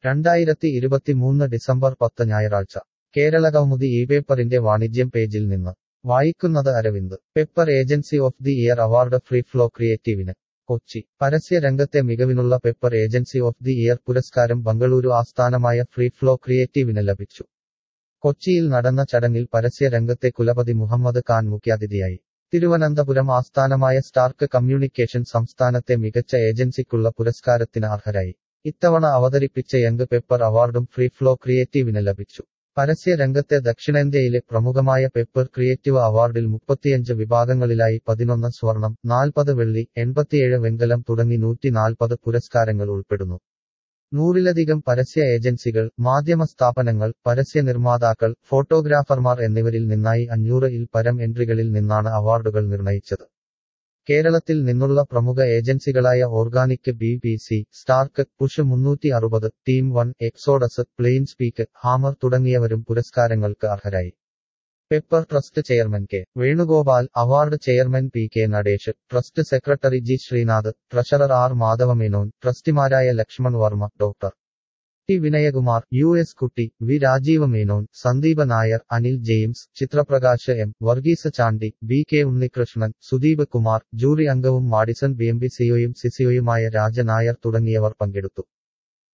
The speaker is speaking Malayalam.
രണ്ടായിരത്തി ഇരുപത്തിമൂന്ന് ഡിസംബർ പത്ത് ഞായറാഴ്ച കേരളകൗമുദി ഈ പേപ്പറിന്റെ വാണിജ്യം പേജിൽ നിന്ന് വായിക്കുന്നത് Aravind pepper agency of the year award free flow ക്രിയേറ്റീവിന് കൊച്ചി പരസ്യ രംഗത്തെ മികവിനുള്ള pepper agency of the year പുരസ്കാരം ബംഗളൂരു ആസ്ഥാനമായ ഫ്രീ ഫ്ലോ ക്രിയേറ്റീവിന് ലഭിച്ചു കൊച്ചിയിൽ നടന്ന ചടങ്ങിൽ പരസ്യ രംഗത്തെ കുലപതി മുഹമ്മദ് ഖാൻ മുഖ്യാതിഥിയായി തിരുവനന്തപുരം ആസ്ഥാനമായ സ്റ്റാർക്ക് കമ്മ്യൂണിക്കേഷൻ സംസ്ഥാനത്തെ മികച്ച ഏജൻസിക്കുള്ള പുരസ്കാരത്തിന് അർഹരായി ഇത്തവണ അവതരിപ്പിച്ച യങ് പെപ്പർ അവാർഡും ഫ്രീ ഫ്ലോ ക്രിയേറ്റീവിന് ലഭിച്ചു പരസ്യ രംഗത്തെ ദക്ഷിണേന്ത്യയിലെ പ്രമുഖമായ പെപ്പർ ക്രിയേറ്റീവ് അവാർഡിൽ മുപ്പത്തിയഞ്ച് വിഭാഗങ്ങളിലായി പതിനൊന്ന് സ്വർണം നാൽപ്പത് വെള്ളി എൺപത്തിയേഴ് വെങ്കലം തുടങ്ങി നൂറ്റി നാൽപ്പത് പുരസ്കാരങ്ങൾ ഉൾപ്പെടുന്നു നൂറിലധികം പരസ്യ ഏജൻസികൾ മാധ്യമ സ്ഥാപനങ്ങൾ പരസ്യ നിർമ്മാതാക്കൾ ഫോട്ടോഗ്രാഫർമാർ എന്നിവരിൽ നിന്നായി അഞ്ഞൂറ് ഇൽ പരം എൻട്രികളിൽ നിന്നാണ് അവാർഡുകൾ നിർണയിച്ചത് കേരളത്തിൽ നിന്നുള്ള പ്രമുഖ ഏജൻസികളായ organic B B C stark push മുന്നൂറ്റി അറുപത് team one Exodus plain speak hammer തുടങ്ങിയവരും പുരസ്കാരങ്ങൾക്ക് അർഹരായി pepper trust chairman K Venugopal award chairman P K Natesh trust secretary G Sreenath treasurer R Madhavamenon ട്രസ്റ്റിമാരായ Lakshman Varma doctor T Vinayakumar U S Kutty V Rajeeva Menon Sandeep Nair Anil James Chithraprakash M Varghese Chandy B K Unnikrishnan Sudeep Kumar jury അംഗവും മാഡിസൺ ബി എം ബി സിഒയും സിസിഒയുമായ രാജ നായർ തുടങ്ങിയവർ പങ്കെടുത്തു